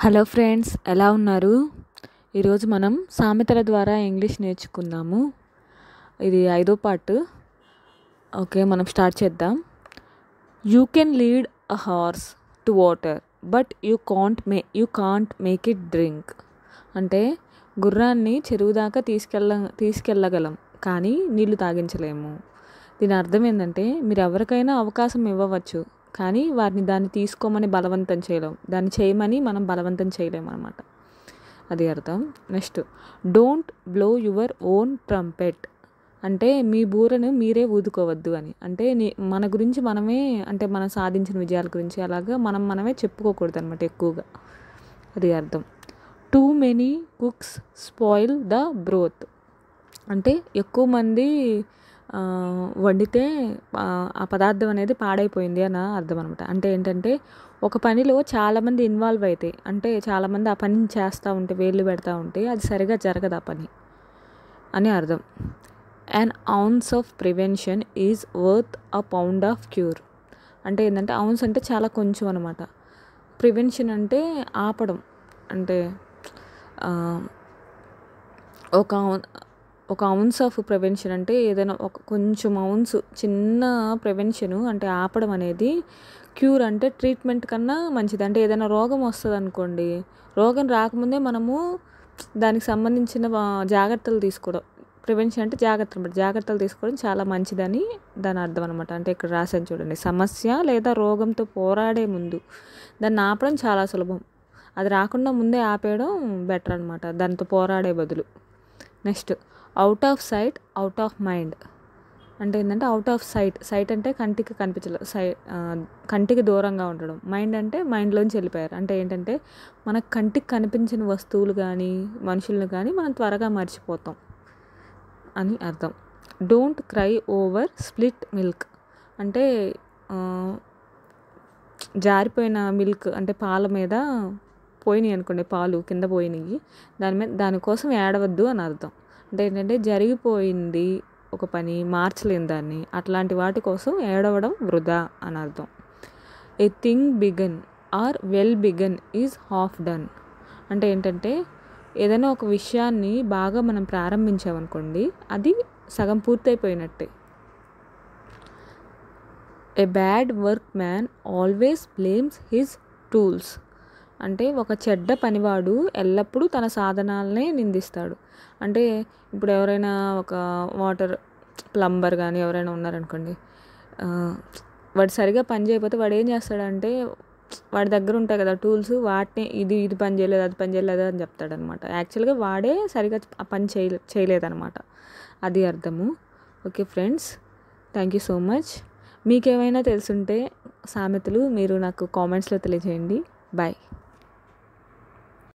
hello friends ఎలా ఉన్నారు ఈరోజు మనం సామెతల ద్వారా ఇంగ్లీష్ నేర్చుకుందాము ఇది ఐదో పార్ట్ ఓకే మనం స్టార్ట్ చేద్దాం you can lead a horse to water but you can't may you can't make it drink అంటే గుర్రాన్ని చెరువు దాకా తీసుకెళ్ళ తీసుకెళ్ళగలం కానీ నీళ్లు తాగించలేము దీని అర్థం ఏంటంటే మీరు ఎవరికైనా అవకాశం ఇవ్వవచ్చు కానీ వారిని దాన్ని తీసుకోమని బలవంతం చేయలేం దాన్ని చేయమని మనం బలవంతం చేయలేము అనమాట అది అర్థం next don't blow your own trumpet అంటే మీ బూరను మీరే ఊదుకోవద్దు అని అంటే నీ మన గురించి మనమే అంటే మనం సాధించిన విజయాల గురించి అలాగా మనం మనమే చెప్పుకోకూడదు అనమాట ఎక్కువగా అది అర్థం too many cooks spoil the broth అంటే ఎక్కువ మంది వండితే ఆ పదార్థం అనేది పాడైపోయింది అని అర్థం అనమాట అంటే ఏంటంటే ఒక పనిలో చాలామంది ఇన్వాల్వ్ అయితే అంటే చాలామంది ఆ పని చేస్తూ ఉంటే వేళ్ళు పెడతా ఉంటే అది సరిగా జరగదు ఆ పని అని అర్థం an ounce of prevention is worth a pound of cure అంటే ఏంటంటే ఔన్స్ అంటే చాలా కొంచెం అనమాట ప్రివెన్షన్ అంటే ఆపడం అంటే ఒక ఒక ఔన్స్ ఆఫ్ ప్రివెన్షన్ అంటే ఏదైనా ఒక కొంచెం ఔన్స్ చిన్న ప్రివెన్షను అంటే ఆపడం అనేది క్యూర్ అంటే ట్రీట్మెంట్ కన్నా మంచిది అంటే ఏదైనా రోగం వస్తుంది అనుకోండి రోగం రాకముందే మనము దానికి సంబంధించిన జాగ్రత్తలు తీసుకోవడం ప్రివెన్షన్ అంటే జాగ్రత్తలు అనమాట జాగ్రత్తలు తీసుకోవడం చాలా మంచిదని దాని అర్థం అనమాట అంటే ఇక్కడ రాసాను చూడండి సమస్య లేదా రోగంతో పోరాడే ముందు దాన్ని ఆపడం చాలా సులభం అది రాకుండా ముందే ఆపేయడం బెటర్ అనమాట దాంతో పోరాడే బదులు next out of sight out of mind అంటే ఏంటంటే అవుట్ ఆఫ్ సైట్ సైట్ అంటే కంటికి కనిపించలేదు సై కంటికి దూరంగా ఉండడం మైండ్ అంటే మైండ్లోంచి వెళ్ళిపోయారు అంటే ఏంటంటే మనకు కంటికి కనిపించిన వస్తువులు కానీ మనుషులను కానీ మనం త్వరగా మర్చిపోతాం అని అర్థం don't cry over split milk అంటే జారిపోయిన మిల్క్ అంటే పాల మీద పోయినాయి అనుకోండి పాలు కింద పోయినాయి దాని మీద దానికోసం ఏడవద్దు అని అర్థం అంటే ఏంటంటే జరిగిపోయింది ఒక పని మార్చలేని దాన్ని అట్లాంటి వాటి కోసం ఏడవడం వృధా అని అర్థం a thing begun or well begun is half done అంటే ఏంటంటే ఏదైనా ఒక విషయాన్ని బాగా మనం ప్రారంభించామనుకోండి అది సగం పూర్తయిపోయినట్టే a bad workman always blames his tools అంటే ఒక చెడ్డ పనివాడు ఎల్లప్పుడూ తన సాధనాలనే నిందిస్తాడు అంటే ఇప్పుడు ఎవరైనా ఒక వాటర్ ప్లంబర్ కానీ ఎవరైనా ఉన్నారనుకోండి వాడు సరిగా పని చేయకపోతే వాడు ఏం చేస్తాడంటే వాడి దగ్గర ఉంటాయి కదా టూల్స్ వాటిని ఇది ఇది పని చేయలేదు అది పని చేయలేదు అని చెప్తాడనమాట యాక్చువల్గా వాడే సరిగా ఆ పని చేయలే చేయలేదన్నమాట అది అర్థము okay friends thank you so much మీకేమైనా తెలుసుంటే సామెతలు మీరు నాకు కామెంట్స్లో తెలియజేయండి బాయ్